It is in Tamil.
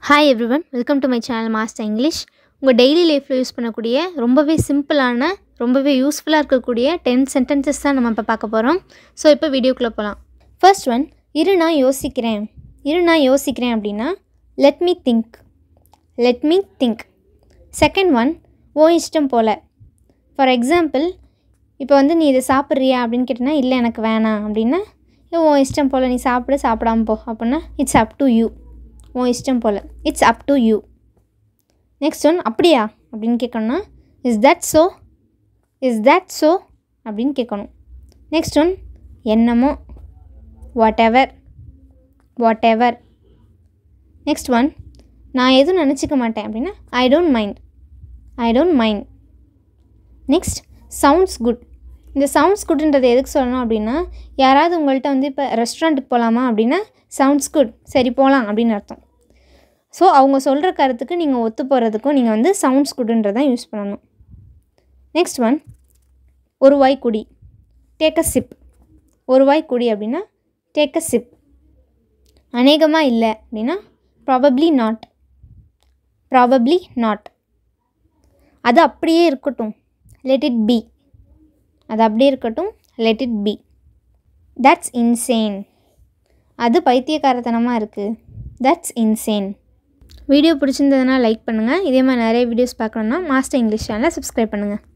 hi everyone welcome to my channel master English உங்கள் டெய்லி லைஃப்பில் யூஸ் பண்ணக்கூடிய ரொம்பவே சிம்பிளான ரொம்பவே யூஸ்ஃபுல்லாக இருக்கக்கூடிய டென் சென்டென்சஸ் தான் நம்ம இப்போ பார்க்க போகிறோம் ஸோ இப்போ வீடியோக்குள்ளே போகலாம் ஃபர்ஸ்ட் ஒன் இரு நான் யோசிக்கிறேன் இரு நான் யோசிக்கிறேன் அப்படின்னா let me think let me think second one ஓ இஷ்டம் போல் ஃபார் எக்ஸாம்பிள் இப்போ வந்து நீ இதை சாப்பிட்றியா அப்படின்னு கேட்டேன்னா இல்லை எனக்கு வேணாம் அப்படின்னா "ஏ, உன் இஷ்டம் போல் நீ சாப்பிடு சாப்பிடாம போ அப்படின்னா இட்ஸ் அப் டு யூ உன் இஷ்டம் போல் it's up to you next one அப்படியா அப்படின்னு கேட்கணும்னா is that so is that so அப்படின்னு கேட்கணும் நெக்ஸ்ட் ஒன் என்னமோ whatever whatever next one நான் எதுவும் நினச்சிக்க மாட்டேன் அப்படின்னா I don't mind I don't mind next sounds good இந்த சவுண்ட்ஸ் குட்ன்றது எதுக்கு சொல்லணும் அப்படின்னா யாராவது உங்கள்கிட்ட வந்து இப்போ ரெஸ்டாரண்ட்டுக்கு போகலாமா அப்படின்னா சவுண்ட்ஸ் குட் சரி போகலாம் அப்படின்னு அர்த்தம் ஸோ அவங்க சொல்கிற கருத்துக்கு நீங்கள் ஒத்து போகிறதுக்கும் நீங்கள் வந்து சவுண்ட்ஸ் குட்ன்றதான் யூஸ் பண்ணணும் நெக்ஸ்ட் ஒன் ஒரு வாய் குடி டேக் அ சிப் ஒரு வாய் குடி அப்படின்னா டேக் அ சிப் அநேகமாக இல்லை அப்படின்னா ப்ராபப்ளி நாட் ப்ராபப்ளி நாட் அது அப்படியே இருக்கட்டும் லெட் இட் பி அது அப்படியே இருக்கட்டும் let it be that's insane அது பைத்தியக்காரத்தனமாக இருக்குது தட்ஸ் இன்சேன் வீடியோ பிடிச்சிருந்ததுன்னா லைக் பண்ணுங்கள் இதே மாதிரி நிறைய வீடியோஸ் பார்க்கணுன்னா மாஸ்டர் இங்கிலீஷ் சேனலை சப்ஸ்கிரைப் பண்ணுங்கள்